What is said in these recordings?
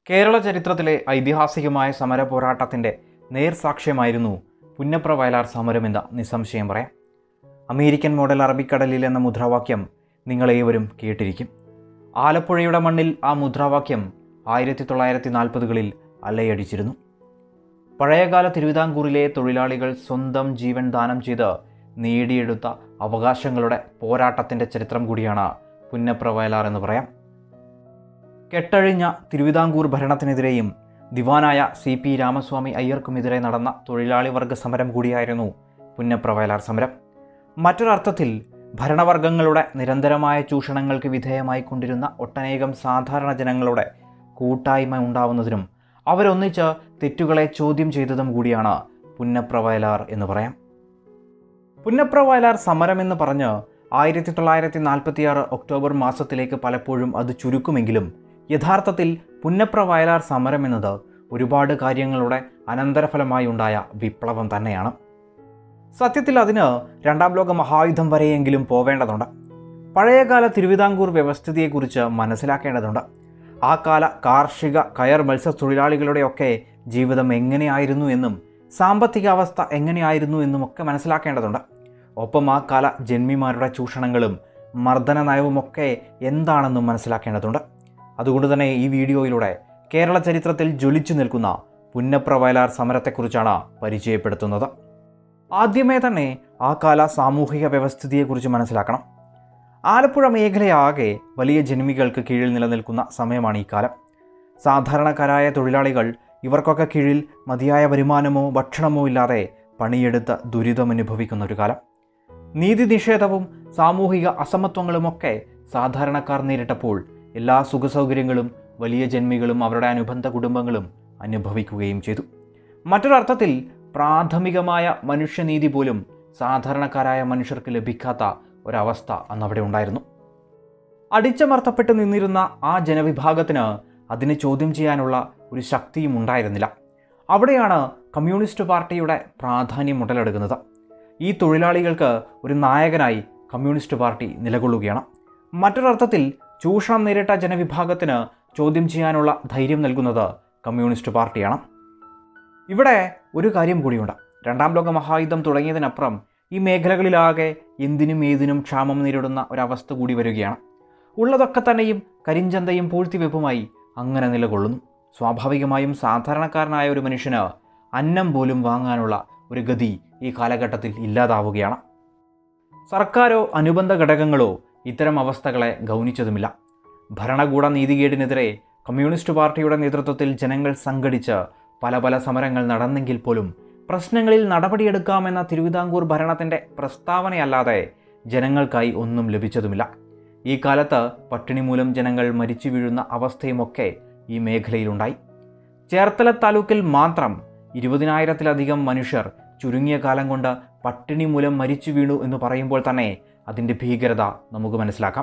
കേരള ചരിത്രത്തിലെ ഐതിഹാസികമായ സമര പോരാട്ടത്തിൻ്റെ നേർസാക്ഷ്യമായിരുന്നു പുന്നപ്ര വയലാർ സമരമെന്ന് നിസ്സംശയം പറയാം അമേരിക്കൻ മോഡൽ അറബിക്കടലിൽ എന്ന മുദ്രാവാക്യം നിങ്ങളേവരും കേട്ടിരിക്കും ആലപ്പുഴയുടെ മണ്ണിൽ ആ മുദ്രാവാക്യം ആയിരത്തി തൊള്ളായിരത്തി നാൽപ്പതുകളിൽ അലയടിച്ചിരുന്നു പഴയകാല തിരുവിതാംകൂറിലെ തൊഴിലാളികൾ സ്വന്തം ജീവൻ ദാനം ചെയ്ത് നേടിയെടുത്ത അവകാശങ്ങളുടെ പോരാട്ടത്തിൻ്റെ ചരിത്രം കൂടിയാണ് പുന്നപ്ര വയലാർ എന്ന് പറയാം കെട്ടഴിഞ്ഞ തിരുവിതാംകൂർ ഭരണത്തിനെതിരെയും ദിവാനായ സി പി രാമസ്വാമി അയ്യർക്കുമെതിരെ നടന്ന തൊഴിലാളി വർഗ സമരം കൂടിയായിരുന്നു പുന്നപ്ര വയലാർ സമരം മറ്റൊരർത്ഥത്തിൽ ഭരണവർഗങ്ങളുടെ നിരന്തരമായ ചൂഷണങ്ങൾക്ക് വിധേയമായിക്കൊണ്ടിരുന്ന ഒട്ടനേകം സാധാരണ ജനങ്ങളുടെ കൂട്ടായ്മ ഉണ്ടാവുന്നതിനും അവരൊന്നിച്ച് തെറ്റുകളെ ചോദ്യം ചെയ്തതും കൂടിയാണ് പുന്നപ്ര വയലാർ എന്ന് പറയാം പുന്നപ്ര വയലാർ സമരം എന്ന് പറഞ്ഞ് ആയിരത്തി തൊള്ളായിരത്തി നാൽപ്പത്തിയാറ് ഒക്ടോബർ മാസത്തിലേക്ക് പലപ്പോഴും അത് ചുരുക്കുമെങ്കിലും യഥാർത്ഥത്തിൽ പുന്നപ്ര വയലാർ സമരം എന്നത് ഒരുപാട് കാര്യങ്ങളുടെ അനന്തരഫലമായി ഉണ്ടായ വിപ്ലവം തന്നെയാണ് സത്യത്തിൽ അതിന് രണ്ടാം ലോക മഹായുദ്ധം വരെയെങ്കിലും പോവേണ്ടതുണ്ട് പഴയകാല തിരുവിതാംകൂർ വ്യവസ്ഥിതിയെക്കുറിച്ച് മനസ്സിലാക്കേണ്ടതുണ്ട് ആ കാല കാർഷിക കയർ മത്സ്യത്തൊഴിലാളികളുടെയൊക്കെ ജീവിതം എങ്ങനെയായിരുന്നു എന്നും സാമ്പത്തിക അവസ്ഥ എങ്ങനെയായിരുന്നു എന്നുമൊക്കെ മനസ്സിലാക്കേണ്ടതുണ്ട് ഒപ്പം ആ കാല ജന്മിമാരുടെ ചൂഷണങ്ങളും മർദ്ദന നയവുമൊക്കെ എന്താണെന്നും മനസ്സിലാക്കേണ്ടതുണ്ട് അതുകൊണ്ട് തന്നെ ഈ വീഡിയോയിലൂടെ കേരള ചരിത്രത്തിൽ ജ്വലിച്ചു നിൽക്കുന്ന പുന്നപ്ര വയലാർ സമരത്തെക്കുറിച്ചാണ് പരിചയപ്പെടുത്തുന്നത് ആദ്യമേ തന്നെ ആ കാല സാമൂഹിക വ്യവസ്ഥിതിയെക്കുറിച്ച് മനസ്സിലാക്കണം ആലപ്പുഴ മേഖലയാകെ വലിയ ജന്മികൾക്ക് കീഴിൽ നിലനിൽക്കുന്ന സമയമാണ് ഈ കാലം സാധാരണക്കാരായ തൊഴിലാളികൾ ഇവർക്കൊക്കെ കീഴിൽ മതിയായ വരുമാനമോ ഭക്ഷണമോ ഇല്ലാതെ പണിയെടുത്ത് ദുരിതമനുഭവിക്കുന്ന ഒരു കാലം നീതി നിഷേധവും സാമൂഹിക അസമത്വങ്ങളുമൊക്കെ സാധാരണക്കാർ നേരിട്ടപ്പോൾ എല്ലാ സുഖസൗകര്യങ്ങളും വലിയ ജന്മികളും അവരുടെ അനുബന്ധ കുടുംബങ്ങളും അനുഭവിക്കുകയും ചെയ്തു മറ്റൊരർത്ഥത്തിൽ പ്രാഥമികമായ മനുഷ്യനീതി പോലും സാധാരണക്കാരായ മനുഷ്യർക്ക് ലഭിക്കാത്ത ഒരവസ്ഥ അന്നവിടെ ഉണ്ടായിരുന്നു അടിച്ചമർത്തപ്പെട്ട് നിന്നിരുന്ന ആ ജനവിഭാഗത്തിന് അതിനെ ചോദ്യം ചെയ്യാനുള്ള ഒരു ശക്തിയും ഉണ്ടായിരുന്നില്ല അവിടെയാണ് കമ്മ്യൂണിസ്റ്റ് പാർട്ടിയുടെ പ്രാധാന്യം മുതലെടുക്കുന്നത് ഈ തൊഴിലാളികൾക്ക് ഒരു നായകനായി കമ്മ്യൂണിസ്റ്റ് പാർട്ടി നിലകൊള്ളുകയാണ് മറ്റൊരർത്ഥത്തിൽ ചൂഷണം നേരിട്ട ജനവിഭാഗത്തിന് ചോദ്യം ചെയ്യാനുള്ള ധൈര്യം നൽകുന്നത് കമ്മ്യൂണിസ്റ്റ് പാർട്ടിയാണ് ഇവിടെ ഒരു കാര്യം കൂടിയുണ്ട് രണ്ടാം ലോക മഹായുദ്ധം തുടങ്ങിയതിനപ്പുറം ഈ മേഖലകളിലാകെ എന്തിനും ഏതിനും ക്ഷാമം നേരിടുന്ന ഒരവസ്ഥ കൂടി വരികയാണ് ഉള്ളതൊക്കെ തന്നെയും കരിഞ്ചന്തയും പൂഴ്ത്തിവെപ്പുമായി അങ്ങനെ നിലകൊള്ളുന്നു സ്വാഭാവികമായും സാധാരണക്കാരനായ ഒരു മനുഷ്യന് അന്നം പോലും വാങ്ങാനുള്ള ഒരു ഗതി ഈ കാലഘട്ടത്തിൽ ഇല്ലാതാവുകയാണ് സർക്കാരോ അനുബന്ധ ഘടകങ്ങളോ ഇത്തരം അവസ്ഥകളെ ഗൗനിച്ചതുമില്ല ഭരണകൂട നീതികേടിനെതിരെ കമ്മ്യൂണിസ്റ്റ് പാർട്ടിയുടെ നേതൃത്വത്തിൽ ജനങ്ങൾ സംഘടിച്ച് പല പല സമരങ്ങൾ നടന്നെങ്കിൽ പോലും പ്രശ്നങ്ങളിൽ നടപടിയെടുക്കാമെന്ന തിരുവിതാംകൂർ ഭരണത്തിൻ്റെ പ്രസ്താവനയല്ലാതെ ജനങ്ങൾക്കായി ഒന്നും ലഭിച്ചതുമില്ല ഈ കാലത്ത് പട്ടിണി മൂലം ജനങ്ങൾ മരിച്ചു വീഴുന്ന അവസ്ഥയുമൊക്കെ ഈ മേഖലയിലുണ്ടായി ചേർത്തല താലൂക്കിൽ മാത്രം ഇരുപതിനായിരത്തിലധികം മനുഷ്യർ ചുരുങ്ങിയ കാലം കൊണ്ട് പട്ടിണി മൂലം മരിച്ചു വീണു എന്ന് പറയുമ്പോൾ തന്നെ അതിൻ്റെ ഭീകരത നമുക്ക് മനസ്സിലാക്കാം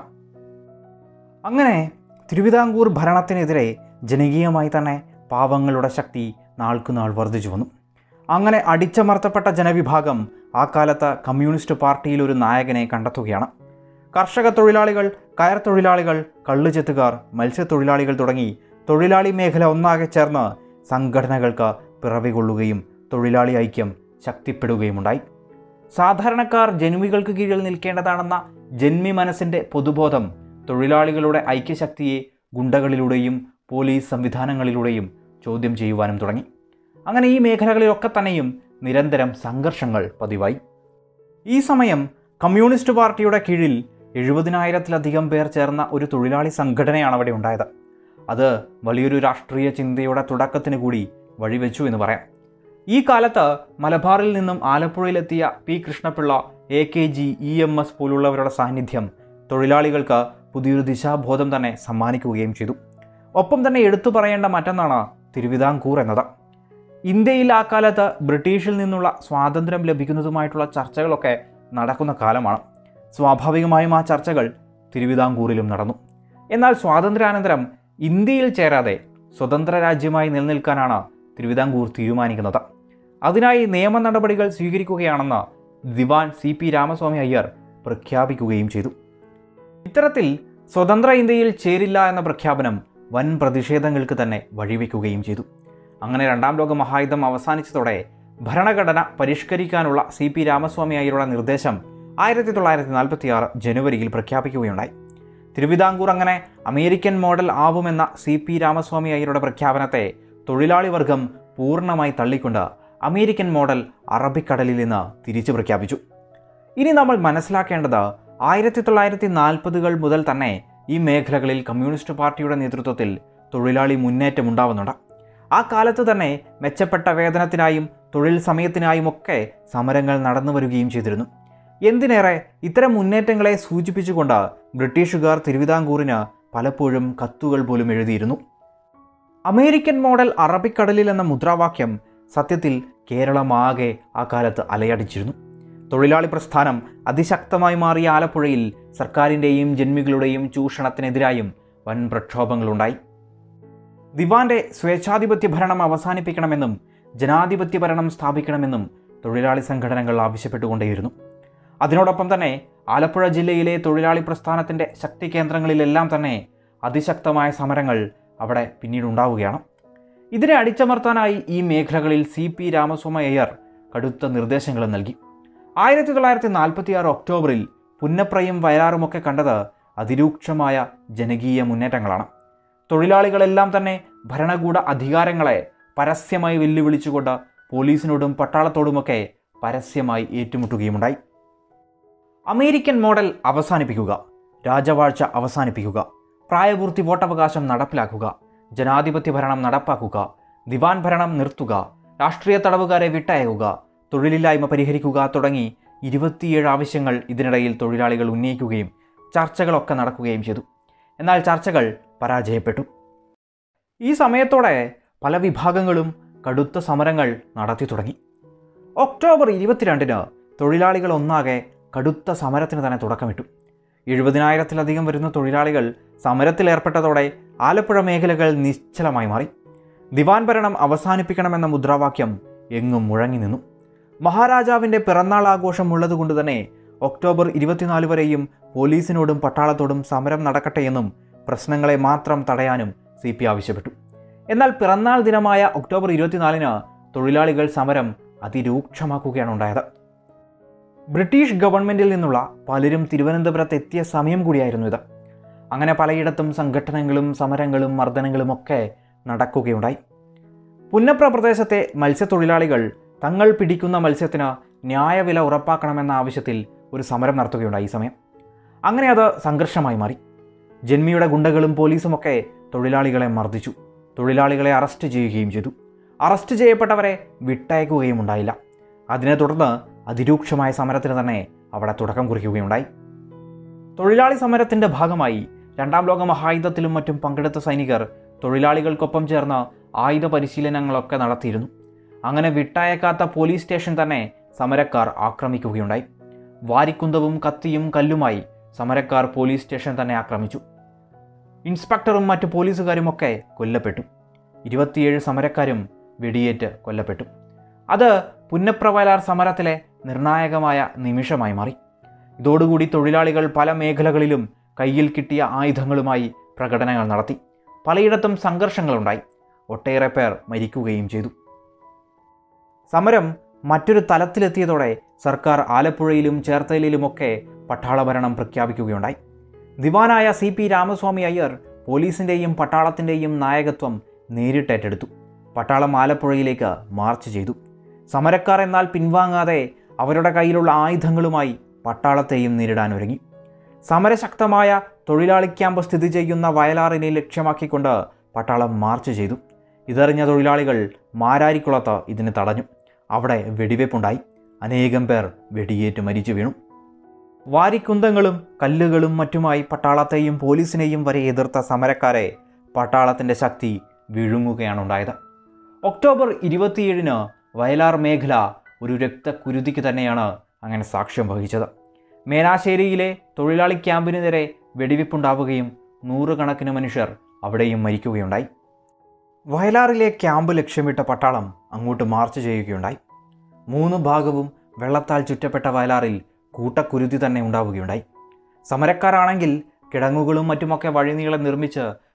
അങ്ങനെ തിരുവിതാംകൂർ ഭരണത്തിനെതിരെ ജനകീയമായി തന്നെ പാവങ്ങളുടെ ശക്തി നാൾക്കുനാൾ വർദ്ധിച്ചു വന്നു അങ്ങനെ അടിച്ചമർത്തപ്പെട്ട ജനവിഭാഗം ആ കാലത്ത് കമ്മ്യൂണിസ്റ്റ് പാർട്ടിയിൽ ഒരു നായകനെ കണ്ടെത്തുകയാണ് കർഷക തൊഴിലാളികൾ കയർ തൊഴിലാളികൾ കള്ളുചെത്തുകാർ മത്സ്യത്തൊഴിലാളികൾ തുടങ്ങി തൊഴിലാളി മേഖല ഒന്നാകെ ചേർന്ന് സംഘടനകൾക്ക് പിറവികൊള്ളുകയും തൊഴിലാളി ഐക്യം ശക്തിപ്പെടുകയുമുണ്ടായി സാധാരണക്കാർ ജന്മികൾക്ക് കീഴിൽ നിൽക്കേണ്ടതാണെന്ന ജന്മി മനസ്സിൻ്റെ പൊതുബോധം തൊഴിലാളികളുടെ ഐക്യശക്തിയെ ഗുണ്ടകളിലൂടെയും പോലീസ് സംവിധാനങ്ങളിലൂടെയും ചോദ്യം ചെയ്യുവാനും തുടങ്ങി അങ്ങനെ ഈ മേഖലകളിലൊക്കെ തന്നെയും നിരന്തരം സംഘർഷങ്ങൾ പതിവായി ഈ സമയം കമ്മ്യൂണിസ്റ്റ് പാർട്ടിയുടെ കീഴിൽ എഴുപതിനായിരത്തിലധികം പേർ ചേർന്ന ഒരു തൊഴിലാളി സംഘടനയാണ് അവിടെ ഉണ്ടായത് അത് വലിയൊരു രാഷ്ട്രീയ ചിന്തയുടെ തുടക്കത്തിന് കൂടി വഴിവെച്ചു എന്ന് പറയാം ഈ കാലത്ത് മലബാറിൽ നിന്നും ആലപ്പുഴയിലെത്തിയ P Krishnapillai A K G E M S പോലുള്ളവരുടെ സാന്നിധ്യം തൊഴിലാളികൾക്ക് പുതിയൊരു ദിശാബോധം തന്നെ സമ്മാനിക്കുകയും ചെയ്തു ഒപ്പം തന്നെ എടുത്തു പറയേണ്ട മറ്റൊന്നാണ് തിരുവിതാംകൂർ എന്നത് ഇന്ത്യയിൽ ആ കാലത്ത് ബ്രിട്ടീഷിൽ നിന്നുള്ള സ്വാതന്ത്ര്യം ലഭിക്കുന്നതുമായിട്ടുള്ള ചർച്ചകളൊക്കെ നടക്കുന്ന കാലമാണ് സ്വാഭാവികമായും ആ ചർച്ചകൾ തിരുവിതാംകൂറിലും നടന്നു എന്നാൽ സ്വാതന്ത്ര്യാനന്തരം ഇന്ത്യയിൽ ചേരാതെ സ്വതന്ത്ര രാജ്യമായി നിലനിൽക്കാനാണ് തിരുവിതാംകൂർ തീരുമാനിക്കുന്നത് അതിനായി നിയമ നടപടികൾ സ്വീകരിക്കുകയാണെന്ന് ദിവാൻ സി പി രാമസ്വാമി അയ്യർ പ്രഖ്യാപിക്കുകയും ചെയ്തു ഇത്തരത്തിൽ സ്വതന്ത്ര ഇന്ത്യയിൽ ചേരില്ല എന്ന പ്രഖ്യാപനം വൻ പ്രതിഷേധങ്ങൾക്ക് തന്നെ വഴിവെക്കുകയും ചെയ്തു അങ്ങനെ രണ്ടാം ലോക മഹായുദ്ധം അവസാനിച്ചതോടെ ഭരണഘടന പരിഷ്കരിക്കാനുള്ള സി പി രാമസ്വാമി അയ്യരുടെ നിർദ്ദേശം ആയിരത്തി തൊള്ളായിരത്തി നാൽപ്പത്തി ആറ് ജനുവരിയിൽ പ്രഖ്യാപിക്കുകയുണ്ടായി തിരുവിതാംകൂർ അങ്ങനെ അമേരിക്കൻ മോഡൽ ആവുമെന്ന സി പി രാമസ്വാമി അയ്യരുടെ പ്രഖ്യാപനത്തെ തൊഴിലാളി വർഗം പൂർണ്ണമായി തള്ളിക്കൊണ്ട് അമേരിക്കൻ മോഡൽ അറബിക്കടലിൽ നിന്ന് തിരിച്ചു പ്രഖ്യാപിച്ചു ഇനി നമ്മൾ മനസ്സിലാക്കേണ്ടത് ആയിരത്തി തൊള്ളായിരത്തി നാൽപ്പതുകൾ മുതൽ തന്നെ ഈ മേഖലകളിൽ കമ്മ്യൂണിസ്റ്റ് പാർട്ടിയുടെ നേതൃത്വത്തിൽ തൊഴിലാളി മുന്നേറ്റം ഉണ്ടാവുന്നുണ്ട് ആ കാലത്ത് തന്നെ മെച്ചപ്പെട്ട വേതനത്തിനായും തൊഴിൽ സമയത്തിനായുമൊക്കെ സമരങ്ങൾ നടന്നു വരികയും ചെയ്തിരുന്നു എന്തിനേറെ ഇത്തരം മുന്നേറ്റങ്ങളെ സൂചിപ്പിച്ചുകൊണ്ട് ബ്രിട്ടീഷുകാർ തിരുവിതാംകൂറിന് പലപ്പോഴും കത്തുകൾ പോലും എഴുതിയിരുന്നു അമേരിക്കൻ മോഡൽ അറബിക്കടലിൽ എന്ന മുദ്രാവാക്യം സത്യത്തിൽ കേരളമാകെ ആ കാലത്ത് അലയടിച്ചിരുന്നു തൊഴിലാളി പ്രസ്ഥാനം അതിശക്തമായി മാറിയ ആലപ്പുഴയിൽ സർക്കാരിൻ്റെയും ജന്മികളുടെയും ചൂഷണത്തിനെതിരായും വൻ പ്രക്ഷോഭങ്ങളുണ്ടായി ദിവാന്റെ സ്വേച്ഛാധിപത്യ ഭരണം അവസാനിപ്പിക്കണമെന്നും ജനാധിപത്യ ഭരണം സ്ഥാപിക്കണമെന്നും തൊഴിലാളി സംഘടനകൾ ആവശ്യപ്പെട്ടുകൊണ്ടേയിരുന്നു അതിനോടൊപ്പം തന്നെ ആലപ്പുഴ ജില്ലയിലെ തൊഴിലാളി പ്രസ്ഥാനത്തിൻ്റെ ശക്തി കേന്ദ്രങ്ങളിലെല്ലാം തന്നെ അതിശക്തമായ സമരങ്ങൾ അവിടെ പിന്നീട് ഉണ്ടാവുകയാണ് ഇതിനെ അടിച്ചമർത്താനായി ഈ മേഖലകളിൽ സി പി രാമസ്വാമി അയ്യർ കടുത്ത നിർദ്ദേശങ്ങൾ നൽകി ആയിരത്തി തൊള്ളായിരത്തി നാൽപ്പത്തി ആറ് ഒക്ടോബറിൽ പുന്നപ്രയും വയലാറുമൊക്കെ കണ്ടത് അതിരൂക്ഷമായ ജനകീയ മുന്നേറ്റങ്ങളാണ് തൊഴിലാളികളെല്ലാം തന്നെ ഭരണകൂട അധികാരങ്ങളെ പരസ്യമായി വെല്ലുവിളിച്ചുകൊണ്ട് പോലീസിനോടും പട്ടാളത്തോടുമൊക്കെ പരസ്യമായി ഏറ്റുമുട്ടുകയുമുണ്ടായി അമേരിക്കൻ മോഡൽ അവസാനിപ്പിക്കുക രാജവാഴ്ച അവസാനിപ്പിക്കുക പ്രായപൂർത്തി വോട്ടവകാശം നടപ്പിലാക്കുക ജനാധിപത്യ ഭരണം നടപ്പാക്കുക ദിവാൻ ഭരണം നിർത്തുക രാഷ്ട്രീയ തടവുകാരെ വിട്ടയക്കുക തൊഴിലില്ലായ്മ പരിഹരിക്കുക തുടങ്ങി ഇരുപത്തിയേഴ് ആവശ്യങ്ങൾ ഇതിനിടയിൽ തൊഴിലാളികൾ ഉന്നയിക്കുകയും ചർച്ചകളൊക്കെ നടക്കുകയും ചെയ്തു എന്നാൽ ചർച്ചകൾ പരാജയപ്പെട്ടു ഈ സമയത്തോടെ പല വിഭാഗങ്ങളും കടുത്ത സമരങ്ങൾ നടത്തി തുടങ്ങി ഒക്ടോബർ ഇരുപത്തിരണ്ടിന് തൊഴിലാളികൾ ഒന്നാകെ കടുത്ത സമരത്തിന് തന്നെ തുടക്കമിട്ടു എഴുപതിനായിരത്തിലധികം വരുന്ന തൊഴിലാളികൾ സമരത്തിലേർപ്പെട്ടതോടെ ആലപ്പുഴ മേഖലകൾ നിശ്ചലമായി മാറി ദിവാൻ ഭരണം അവസാനിപ്പിക്കണമെന്ന മുദ്രാവാക്യം എങ്ങും മുഴങ്ങി നിന്നു മഹാരാജാവിൻ്റെ പിറന്നാൾ ആഘോഷം ഉള്ളതുകൊണ്ട് തന്നെ ഒക്ടോബർ ഇരുപത്തിനാല് വരെയും പോലീസിനോടും പട്ടാളത്തോടും സമരം നടക്കട്ടെ എന്നും പ്രശ്നങ്ങളെ മാത്രം തടയാനും സി പി ആവശ്യപ്പെട്ടു എന്നാൽ പിറന്നാൾ ദിനമായ ഒക്ടോബർ ഇരുപത്തിനാലിന് തൊഴിലാളികൾ സമരം അതിരൂക്ഷമാക്കുകയാണ് ഉണ്ടായത് ബ്രിട്ടീഷ് ഗവൺമെൻറ്റിൽ നിന്നുള്ള പലരും തിരുവനന്തപുരത്ത് എത്തിയ സമയം കൂടിയായിരുന്നു ഇത് അങ്ങനെ പലയിടത്തും സംഘടനകളും സമരങ്ങളും മർദ്ദനങ്ങളും ഒക്കെ നടക്കുകയുണ്ടായി പുന്നപ്ര പ്രദേശത്തെ മത്സ്യത്തൊഴിലാളികൾ തങ്ങൾ പിടിക്കുന്ന മത്സ്യത്തിന് ന്യായവില ഉറപ്പാക്കണമെന്ന ആവശ്യത്തിൽ ഒരു സമരം നടത്തുകയുണ്ടായി ഈ സമയം അങ്ങനെ അത് സംഘർഷമായി മാറി ജന്മിയുടെ ഗുണ്ടകളും പോലീസുമൊക്കെ തൊഴിലാളികളെ മർദ്ദിച്ചു തൊഴിലാളികളെ അറസ്റ്റ് ചെയ്യുകയും ചെയ്തു അറസ്റ്റ് ചെയ്യപ്പെട്ടവരെ വിട്ടയക്കുകയും ഉണ്ടായില്ല അതിനെ തുടർന്ന് അതിരൂക്ഷമായ സമരത്തിന് തന്നെ അവിടെ തുടക്കം കുറിക്കുകയുണ്ടായി തൊഴിലാളി സമരത്തിൻ്റെ ഭാഗമായി രണ്ടാം ലോക മഹായുദ്ധത്തിലും മറ്റും പങ്കെടുത്ത സൈനികർ തൊഴിലാളികൾക്കൊപ്പം ചേർന്ന് ആയുധ പരിശീലനങ്ങളൊക്കെ നടത്തിയിരുന്നു അങ്ങനെ വിട്ടയക്കാത്ത പോലീസ് സ്റ്റേഷൻ തന്നെ സമരക്കാർ ആക്രമിക്കുകയുണ്ടായി വാരിക്കുന്തവും കത്തിയും കല്ലുമായി സമരക്കാർ പോലീസ് സ്റ്റേഷൻ തന്നെ ആക്രമിച്ചു ഇൻസ്പെക്ടറും മറ്റു പോലീസുകാരുമൊക്കെ കൊല്ലപ്പെട്ടു ഇരുപത്തിയേഴ് സമരക്കാരും വെടിയേറ്റ് കൊല്ലപ്പെട്ടു അത് പുന്നപ്രവയലാർ സമരത്തിലെ നിർണായകമായ നിമിഷമായി മാറി ഇതോടുകൂടി തൊഴിലാളികൾ പല മേഖലകളിലും കയ്യിൽ കിട്ടിയ ആയുധങ്ങളുമായി പ്രകടനങ്ങൾ നടത്തി പലയിടത്തും സംഘർഷങ്ങളുണ്ടായി ഒട്ടേറെ പേർ മരിക്കുകയും ചെയ്തു സമരം മറ്റൊരു തലത്തിലെത്തിയതോടെ സർക്കാർ ആലപ്പുഴയിലും ചേർത്തലയിലുമൊക്കെ പട്ടാളഭരണം പ്രഖ്യാപിക്കുകയുണ്ടായി ദിവാനായ സി പി രാമസ്വാമി അയ്യർ പോലീസിൻ്റെയും പട്ടാളത്തിൻ്റെയും നായകത്വം നേരിട്ടേറ്റെടുത്തു പട്ടാളം ആലപ്പുഴയിലേക്ക് മാർച്ച് ചെയ്തു സമരക്കാർ എന്നാൽ പിൻവാങ്ങാതെ അവരുടെ കയ്യിലുള്ള ആയുധങ്ങളുമായി പട്ടാളത്തെയും നേരിടാൻ ഒരുങ്ങി സമരശക്തമായ തൊഴിലാളി ക്യാമ്പ് സ്ഥിതി ചെയ്യുന്ന വയലാറിനെ ലക്ഷ്യമാക്കിക്കൊണ്ട് പട്ടാളം മാർച്ച് ചെയ്തു ഇതറിഞ്ഞ തൊഴിലാളികൾ മാരാരിക്കുളത്ത് ഇതിന് തടഞ്ഞു അവിടെ വെടിവെപ്പുണ്ടായി അനേകം പേർ വെടിയേറ്റ് മരിച്ചു വീണു വാരിക്കുന്തങ്ങളും കല്ലുകളും മറ്റുമായി പട്ടാളത്തെയും പോലീസിനെയും വരെ എതിർത്ത സമരക്കാരെ പട്ടാളത്തിൻ്റെ ശക്തി വിഴുങ്ങുകയാണ് ഉണ്ടായത് ഒക്ടോബർ ഇരുപത്തിയേഴിന് വയലാർ മേഖല ഒരു രക്തക്കുരുതിക്ക് തന്നെയാണ് അങ്ങനെ സാക്ഷ്യം വഹിച്ചത് മേനാശ്ശേരിയിലെ തൊഴിലാളി ക്യാമ്പിന് നേരെ വെടിവെപ്പുണ്ടാവുകയും നൂറുകണക്കിന് മനുഷ്യർ അവിടെയും മരിക്കുകയുണ്ടായി വയലാറിലെ ക്യാമ്പ് ലക്ഷ്യമിട്ട പട്ടാളം അങ്ങോട്ട് മാർച്ച് ചെയ്യുകയുണ്ടായി മൂന്ന് ഭാഗവും വെള്ളത്താൽ ചുറ്റപ്പെട്ട വയലാറിൽ കൂട്ടക്കുരുതി തന്നെ ഉണ്ടാവുകയുണ്ടായി സമരക്കാരാണെങ്കിൽ കിടങ്ങുകളും മറ്റുമൊക്കെ വഴിനീളെ നിർമ്മിച്ച്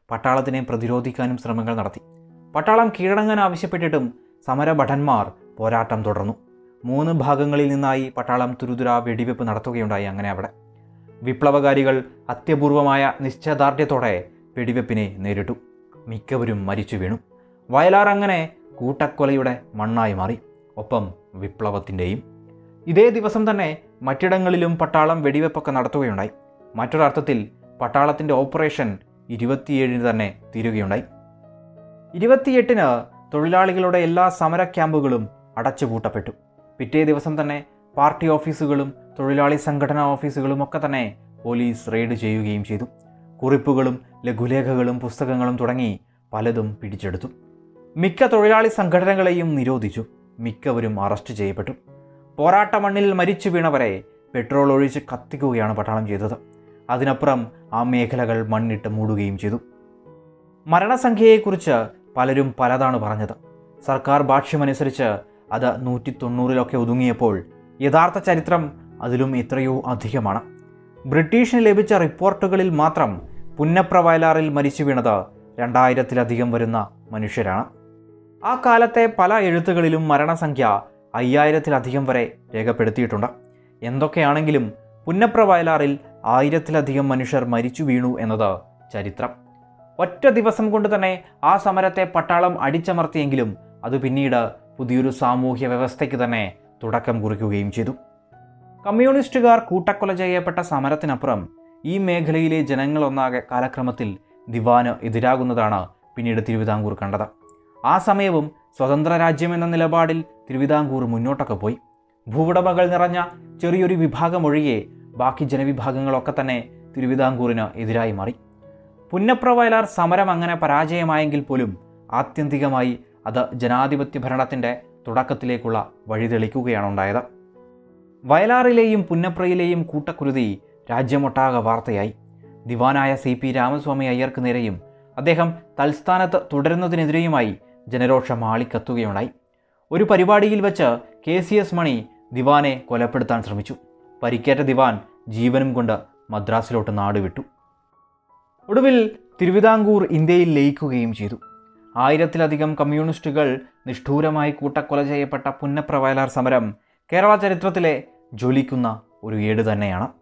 പട്ടാളത്തിനെ പ്രതിരോധിക്കാനും ശ്രമങ്ങൾ നടത്തി പട്ടാളം കീഴടങ്ങാൻ ആവശ്യപ്പെട്ടിട്ടും സമരഭടന്മാർ പോരാട്ടം തുടർന്നു മൂന്ന് ഭാഗങ്ങളിൽ നിന്നായി പട്ടാളം തുരുതുര വെടിവെപ്പ് നടത്തുകയുണ്ടായി അങ്ങനെ അവിടെ വിപ്ലവകാരികൾ അത്യപൂർവമായ നിശ്ചയദാർഢ്യത്തോടെ വെടിവെപ്പിനെ നേരിട്ടു മിക്കവരും മരിച്ചു വീണു വയലാർ അങ്ങനെ കൂട്ടക്കൊലയുടെ മണ്ണായി മാറി ഒപ്പം വിപ്ലവത്തിൻ്റെയും ഇതേ ദിവസം തന്നെ മറ്റിടങ്ങളിലും പട്ടാളം വെടിവെപ്പൊക്കെ നടത്തുകയുണ്ടായി മറ്റൊരർത്ഥത്തിൽ പട്ടാളത്തിൻ്റെ ഓപ്പറേഷൻ ഇരുപത്തിയേഴിന് തന്നെ തീരുകയുണ്ടായി ഇരുപത്തിയെട്ടിന് തൊഴിലാളികളുടെ എല്ലാ സമര ക്യാമ്പുകളും അടച്ചുപൂട്ടപ്പെട്ടു പിറ്റേ ദിവസം തന്നെ പാർട്ടി ഓഫീസുകളും തൊഴിലാളി സംഘടനാ ഓഫീസുകളും ഒക്കെ തന്നെ പോലീസ് റെയ്ഡ് ചെയ്യുകയും ചെയ്തു കുറിപ്പുകളും ലഘുലേഖകളും പുസ്തകങ്ങളും തുടങ്ങി പലതും പിടിച്ചെടുത്തു മിക്ക തൊഴിലാളി സംഘടനകളെയും നിരോധിച്ചു മിക്കവരും അറസ്റ്റ് ചെയ്യപ്പെട്ടു പോരാട്ട മണ്ണിൽ മരിച്ചു വീണവരെ പെട്രോൾ ഒഴിച്ച് കത്തിക്കുകയാണ് പട്ടാളം ചെയ്തത് അതിനപ്പുറം ആ മേഖലകൾ മണ്ണിട്ട് മൂടുകയും ചെയ്തു മരണസംഖ്യയെക്കുറിച്ച് പലരും പലതാണ് പറഞ്ഞത് സർക്കാർ ഭാഷ്യമനുസരിച്ച് അത് നൂറ്റി തൊണ്ണൂറിലൊക്കെ ഒതുങ്ങിയപ്പോൾ യഥാർത്ഥ ചരിത്രം അതിലും എത്രയോ അധികമാണ് ബ്രിട്ടീഷിന് ലഭിച്ച റിപ്പോർട്ടുകളിൽ മാത്രം പുന്നപ്ര വയലാറിൽ മരിച്ചു വീണത് രണ്ടായിരത്തിലധികം വരുന്ന മനുഷ്യരാണ് ആ കാലത്തെ പല എഴുത്തുകളിലും മരണസംഖ്യ അയ്യായിരത്തിലധികം വരെ രേഖപ്പെടുത്തിയിട്ടുണ്ട് എന്തൊക്കെയാണെങ്കിലും പുന്നപ്ര വയലാറിൽ ആയിരത്തിലധികം മനുഷ്യർ മരിച്ചു വീണു എന്നത് ചരിത്രം ഒറ്റ ദിവസം കൊണ്ട് തന്നെ ആ സമരത്തെ പട്ടാളം അടിച്ചമർത്തിയെങ്കിലും അത് പിന്നീട് പുതിയൊരു സാമൂഹ്യ വ്യവസ്ഥയ്ക്ക് തന്നെ തുടക്കം കുറിക്കുകയും ചെയ്തു കമ്മ്യൂണിസ്റ്റുകാർ കൂട്ടക്കൊല ചെയ്യപ്പെട്ട സമരത്തിനപ്പുറം ഈ മേഖലയിലെ ജനങ്ങളൊന്നാകെ കാലക്രമത്തിൽ ദിവാന് എതിരാകുന്നതാണ് പിന്നീട് തിരുവിതാംകൂർ കണ്ടത് ആ സമയവും സ്വതന്ത്ര രാജ്യമെന്ന നിലപാടിൽ തിരുവിതാംകൂർ മുന്നോട്ടൊക്കെ പോയി ഭൂവുടമകൾ നിറഞ്ഞ ചെറിയൊരു വിഭാഗം ഒഴികെ ബാക്കി ജനവിഭാഗങ്ങളൊക്കെ തന്നെ തിരുവിതാംകൂറിന് എതിരായി മാറി പുന്നപ്ര വയലാർ സമരം അങ്ങനെ പരാജയമായെങ്കിൽ പോലും ആത്യന്തികമായി അത് ജനാധിപത്യ ഭരണത്തിൻ്റെ തുടക്കത്തിലേക്കുള്ള വഴി തെളിക്കുകയാണ് ഉണ്ടായത് വയലാറിലെയും പുന്നപ്രയിലെയും കൂട്ടക്കുരുതി രാജ്യമൊട്ടാകെ വാർത്തയായി ദിവാനായ സി പി രാമസ്വാമി അയ്യർക്ക് നേരെയും അദ്ദേഹം തൽസ്ഥാനത്ത് തുടരുന്നതിനെതിരെയുമായി ജനരോഷം ആളിക്കത്തുകയുണ്ടായി ഒരു പരിപാടിയിൽ വെച്ച് കെ സി എസ് മണി ദിവാനെ കൊലപ്പെടുത്താൻ ശ്രമിച്ചു പരിക്കേറ്റ ദിവാൻ ജീവനും കൊണ്ട് മദ്രാസിലോട്ട് നാടുവിട്ടു ഒടുവിൽ തിരുവിതാംകൂർ ഇന്ത്യയിൽ ലയിക്കുകയും ചെയ്തു ആയിരത്തിലധികം കമ്മ്യൂണിസ്റ്റുകൾ നിഷ്ഠൂരമായി കൂട്ടക്കൊല ചെയ്യപ്പെട്ട പുന്നപ്ര വയലാർ സമരം കേരള ചരിത്രത്തിലെ ജ്വലിക്കുന്ന ഒരു ഏട് തന്നെയാണ്